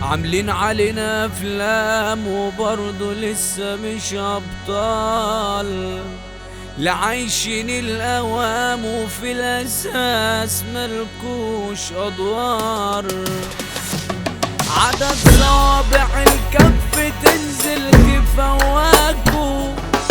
عاملين علينا افلام وبرضه لسه مش ابطال لا عايشين الاوام وفي الاساس ملكوش ادوار عدد صوابع الكف تنزل تفوقوا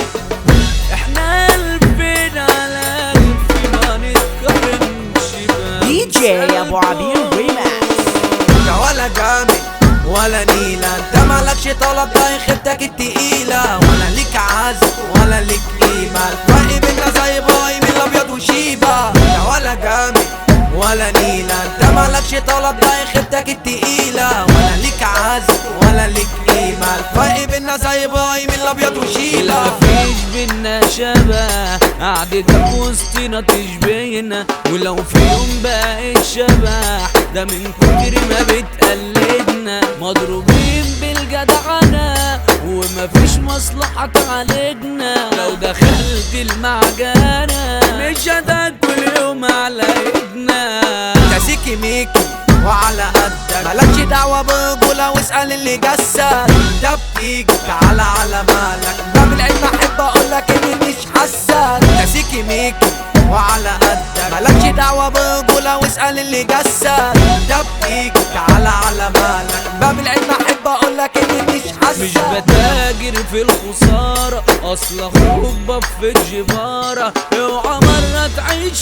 احنا الفين على الف ما نتقارنش دي جي ابو عبير ريماكس يا ولا جامد ولا نيلة انت مالكش طلب ده خيبتك التقيلة ولا ليك عزم ولا ليك قيمة الفرق بينا زي باي من الابيض وشيبة يا ولا جامد ولا نيلة انت مالكش طلب ده خيبتك التقيلة ولا ليك عزم ولا ليك قيمة الفرق بينا زي باي من الابيض لا وشيبة مفيش بينا شبه قعدتك وسطنا تشبهنا ولو في يوم بقيت شبح ده من كتر ما بتقلدنا مضروبين بالجدعنة ومفيش مصلحة تعالجنا لو دخلت المعجنة مش هتاكل يوم على ايدنا انت سيكي ميكي وعلى قدك مالكش دعوة برجولة واسأل اللي جسد انت بتيجي تعالى على مالك ده بالعلم احب اقولك اني مش حاسك انت سيكي ميكي وعلى قدك مالكش دعوة برجولة واسأل اللي جسد انت بتيجي تعالى على مالك ده بالعلم احب اقولك اني مش حاسك مش بتاجر في الخسارة أصل أخوك بف الجبارة اوعى مرة تعيش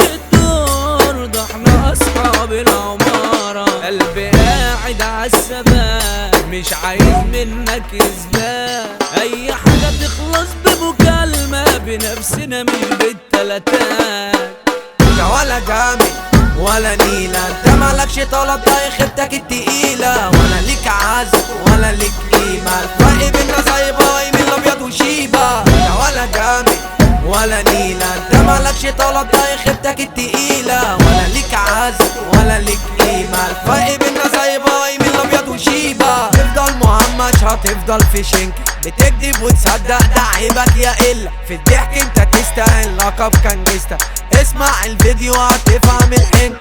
الدور ده احنا أصحاب العمارة قلبي قاعد عالثبات مش عايز منك إثبات أي حاجة تخلص بمكالمة بنفسنا مش بالتلاتات انت ولا جامد ولا نيلة انت مالكش طلب ده خيبتك التقيلة ولا ليك عزم ولا ليك قيمة الفرق بينا زي باي من الابيض وشيبة انت ولا جامد ولا نيلة انت مالكش طلب ده خيبتك التقيلة ولا ليك عزم ولا ليك قيمة الفرق بينا زي باي من الابيض وشيبة تفضل مهمش هتفضل في شنك بتكذب وتصدق ده عيبك يا إلا في الضحك انت تستاهل لقب كان جستا اسمع الفيديو هتفهم الحنك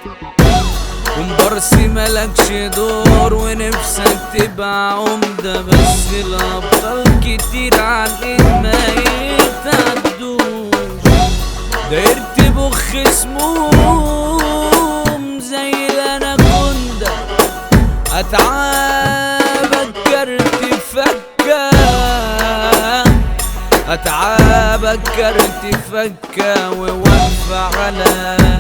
كومبارسي ملكش دور ونفسك تبقى عمدة بس الأبطال كتير عليك ما يتعدوش داير تبخ سموم زي الأناكوندا أتعابك كرت فكة أتعابك كرت فكة وواقفة على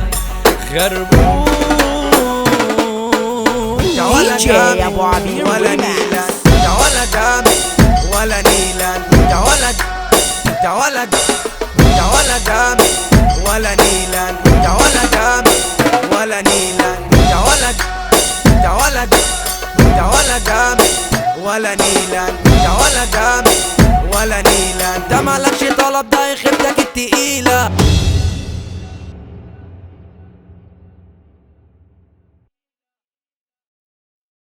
خربوش يا ولا DJ جامد أبو عبير ولا ريماكس. نيلة يا ولا جامد ولا نيلة يا ولد يا ولد يا ولا جامد ولا نيلة يا ولا جامد ولا نيلة يا ولد يا ولد يا ولا جامد ولا نيلة يا ولا جامد ولا نيلة انت مالكش طلب ده خيبتك التقيلة